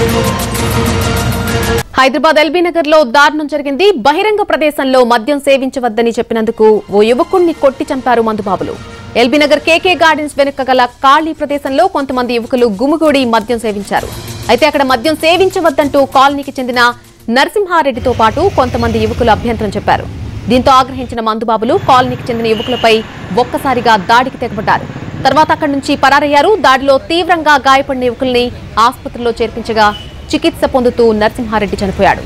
Hyderabad LB Nagar లో దారుణం జరిగింది బహిరంగ ప్రదేశంలో మద్యం సేవించవద్దని చెప్పినందుకు ఓ యువకుణ్ణి కొట్టి చంపారు మందుబాబులు ఎల్బీ నగర్ కేకే గార్డెన్స్ వెనుక గల ఖాళీ ప్రదేశంలో కొంతమంది యువకులు గుమిగూడి మద్యం సేవించారు అయితే అక్కడ మద్యం సేవించవద్దంటూ కాలనీకి చెందిన నరసింహారెడ్డితో పాటు కొంతమంది యువకులు అభ్యంతరం చెప్పారు దీంతో ఆగ్రహించిన మందుబాబులు కాలనీకి చెందిన యువకులపై ఒక్కసారిగా దాడికి తెగబడ్డారు తర్వాత అక్కడి నుంచి పరారయ్యారు దాడిలో తీవ్రంగా గాయపడిన యువకుల్ని ఆసుపత్రిలో చేర్పించగా చికిత్స పొందుతూ నరసింహారెడ్డి చనిపోయాడు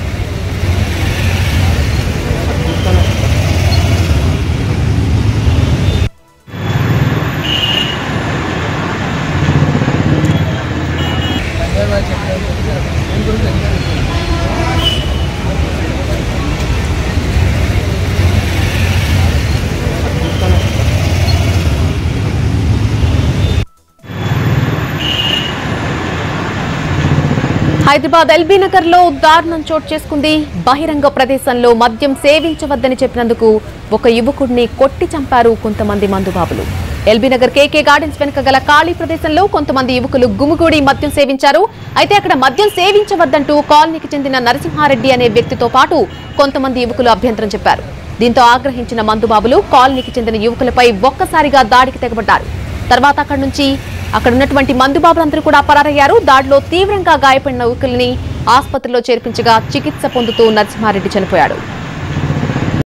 హైదరాబాద్ ఎల్బీ నగర్ లో దారుణం చోటు చేసుకుంది బహిరంగ ప్రదేశంలో మద్యం సేవించవద్దని చెప్పినందుకు ఒక యువకుడిని కొట్టి చంపారు కొంతమంది మందుబాబులు ఎల్బీ నగర్ కేకే గార్డెన్స్ వెనుక గల ఖాళీ ప్రదేశంలో కొంతమంది యువకులు గుమిగూడి మద్యం సేవించారు అయితే అక్కడ మద్యం సేవించవద్దంటూ కాలనీకి చెందిన నరసింహారెడ్డి అనే వ్యక్తితో పాటు కొంతమంది యువకులు అభ్యంతరం చెప్పారు దీంతో ఆగ్రహించిన మందుబాబులు కాలనీకి చెందిన యువకులపై ఒక్కసారిగా దాడికి తెగబడ్డారు తర్వాత అక్కడి నుంచి అక్కడ ఉన్నటువంటి మందుబాబులందరూ కూడా పరారయ్యారు దాడిలో తీవ్రంగా గాయపడిన యువకుల్ని ఆసుపత్రిలో చేర్పించగా చికిత్స పొందుతూ నరసింహారెడ్డి చనిపోయాడు